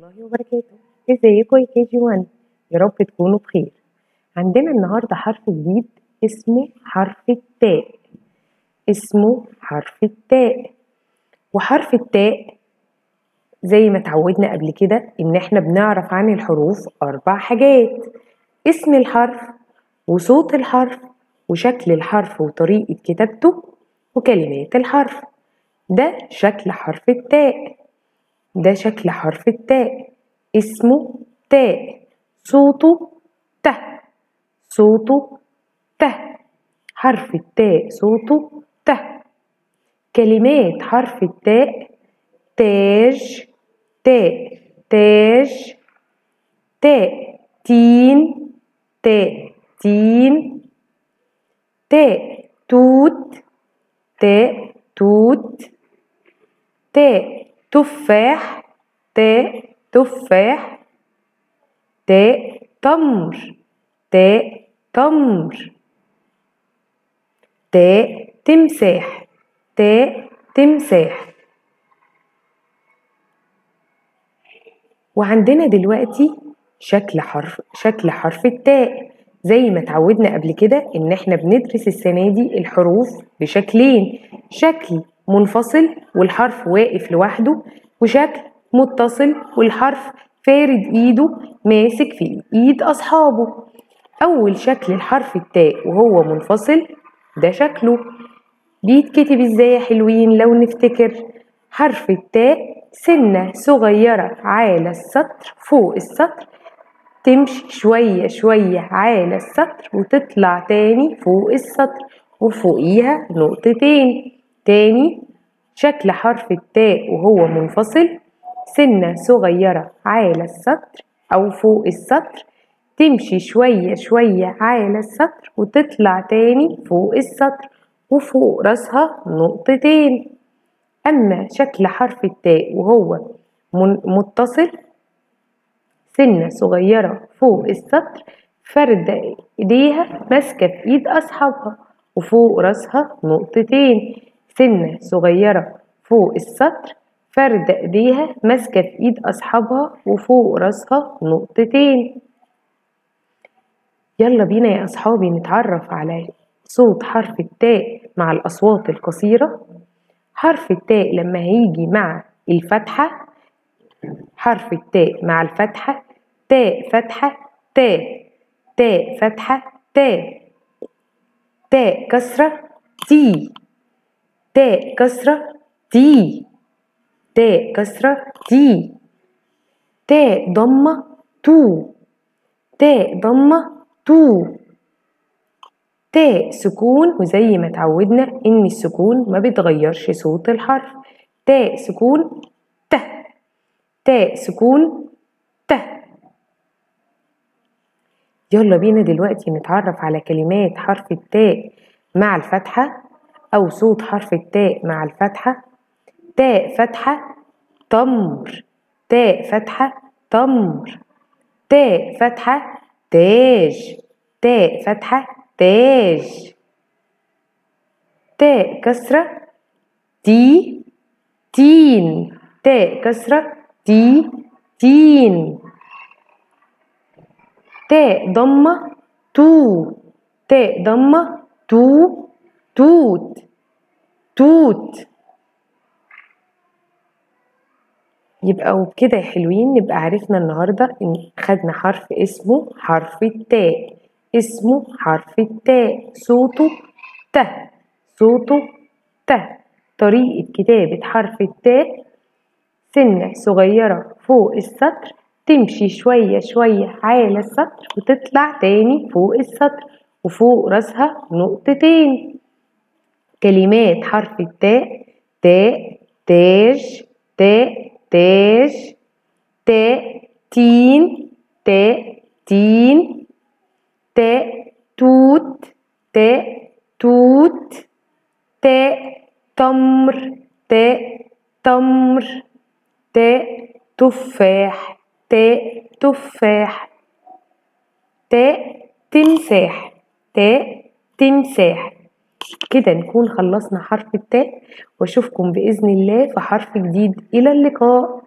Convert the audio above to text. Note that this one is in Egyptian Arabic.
الله وبركاته ازيكم يا كي جي 1 يا رب تكونوا بخير عندنا النهارده حرف جديد اسمه حرف التاء اسمه حرف التاء وحرف التاء زي ما اتعودنا قبل كده ان احنا بنعرف عن الحروف اربع حاجات اسم الحرف وصوت الحرف وشكل الحرف وطريقة كتابته وكلمات الحرف ده شكل حرف التاء ده شكل حرف التاء اسمه تاء صوته ت صوته ت حرف التاء صوته ت كلمات حرف التاء تاج تاء تاج تاء تين تاء تين تاء توت تاء توت تاء تفاح تاء تفاح تاء تمر تاء تمر تاء تمساح تاء تمساح وعندنا دلوقتي شكل حرف شكل حرف التاء زي ما اتعودنا قبل كده ان احنا بندرس السنة دي الحروف بشكلين شكل منفصل والحرف واقف لوحده وشكل متصل والحرف فارد ايده ماسك في ايد اصحابه اول شكل الحرف التاء وهو منفصل ده شكله بيتكتب ازاي يا حلوين لو نفتكر حرف التاء سنة صغيرة على السطر فوق السطر تمشي شوية شوية على السطر وتطلع تاني فوق السطر وفوقيها نقطتين تاني شكل حرف التاء وهو منفصل سنة صغيرة على السطر أو فوق السطر تمشي شوية شوية على السطر وتطلع تاني فوق السطر وفوق راسها نقطتين أما شكل حرف التاء وهو متصل سنة صغيرة فوق السطر فردة ايديها ماسكة في ايد اصحابها وفوق راسها نقطتين سنة صغيرة فوق السطر فردة ايديها ماسكة في ايد اصحابها وفوق راسها نقطتين يلا بينا يا اصحابي نتعرف على صوت حرف التاء مع الاصوات القصيرة حرف التاء لما هيجي مع الفتحة حرف التاء مع الفتحة تاء فتحة تاء تاء فتحة تاء تاء كسرة تي تاء كسرة تي تاء كسرة تي تاء ضمة تو تاء ضمة تو تاء سكون وزي ما اتعودنا ان السكون ما بيتغيرش صوت الحرف تاء سكون ت تاء سكون ت يلا بينا دلوقتي نتعرف على كلمات حرف التاء مع الفتحة أو صوت حرف التاء مع الفتحة تاء فتحة تمر تاء فتحة تمر تاء فتحة تاج تاء فتحة تاج تاء كسرة تي تين تاء كسرة تي تين تاء ضمة تو تاء ضمة تو توت توت يبقى وبكده يا حلوين نبقى عرفنا النهاردة إن خدنا حرف اسمه حرف التاء اسمه حرف التاء صوته ت صوته ت طريقة كتابة حرف التاء سنة صغيرة فوق السطر تمشي شوية شوية على السطر وتطلع تاني فوق السطر وفوق راسها نقطتين كلمات حرف التاء تاء تاج تاء تاج تاء تين تاء تين تاء توت تاء توت تاء تمر تاء تمر تاء تفاح تاء تفاح تاء تمساح تاء تمساح كده نكون خلصنا حرف التاء واشوفكم بإذن الله في حرف جديد إلى اللقاء